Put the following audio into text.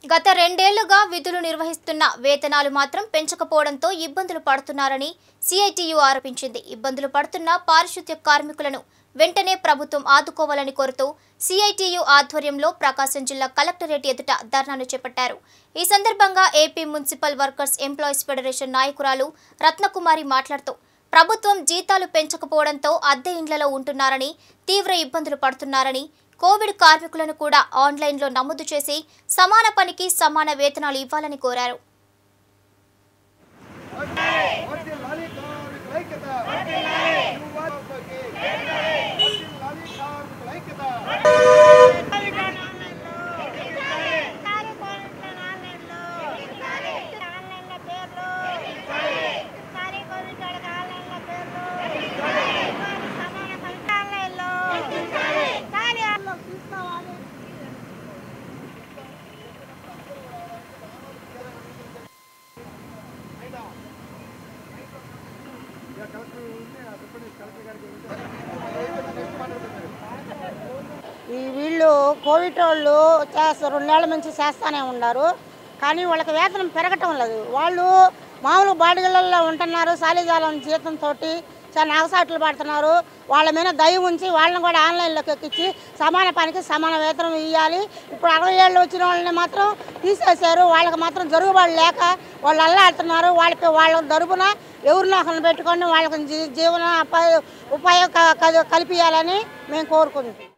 గత రెండేళ్లుగా విధులు నిర్వహిస్తున్న వేతనాలు మాత్రం పెంచకపోవడంతో ఇబ్బందులు పడుతున్నారని సిఐటియు ఆరోపించింది ఇబ్బందులు పడుతున్న పారిశుద్ధ్య కార్మికులను వెంటనే ప్రభుత్వం ఆదుకోవాలని కోరుతూ సిఐటియు ఆధ్వర్యంలో ప్రకాశం జిల్లా కలెక్టరేట్ ఎదుట ధర్నాను చేపట్టారు ఈ సందర్భంగా AP municipal workers employees federation నాయకురాలు రత్నకుమారి మాట్లాడుతూ ప్రభుత్వం జీతాలు పెంచకపోవడంతో అద్దె ఇండ్లలో ఉంటున్నారని తీవ్ర ఇబ్బందులు పడుతున్నారని కోవిడ్ కార్మికులను కూడా ఆన్లైన్లో నమోదు చేసి సమాన పనికి సమాన వేతనాలు ఇవ్వాలని కోరారు వర్ధిల్లాలి కార్మికుల ఐక్యత. యువతకి. వర్ధిల్లాలి కార్మికుల ఐక్యత. ఈ వీళ్ళు కోవిడ్ వాళ్ళు చేస్తారు రెండేళ్ల నుంచి చేస్తానే ఉన్నారు కానీ వాళ్ళకి వేతనం పెరగటం లేదు వాళ్ళు మామూలు బాడిగలలో ఉంటున్నారు సాలిజాలం జీతంతో చాలా నాగసాట్లు పడుతున్నారు వాళ్ళ మీద దయ ఉంచి వాళ్ళని కూడా ఆన్లైన్లోకి ఎక్కించి సమాన పనికి సమాన వేతనం ఇవ్వాలి ఇప్పుడు అరవై ఏళ్ళు వచ్చిన వాళ్ళని మాత్రం తీసేశారు వాళ్ళకి మాత్రం జరుగుబాటు లేక వాళ్ళు అల్లాడుతున్నారు వాళ్ళకి వాళ్ళ తరపున ఎవరినో ఒకరిని పెట్టుకొని వాళ్ళకి జీ- జీవన ఉపాయ ఉపాయం క- క- కల్పించాలని మేము కోరుకుంటున్నాం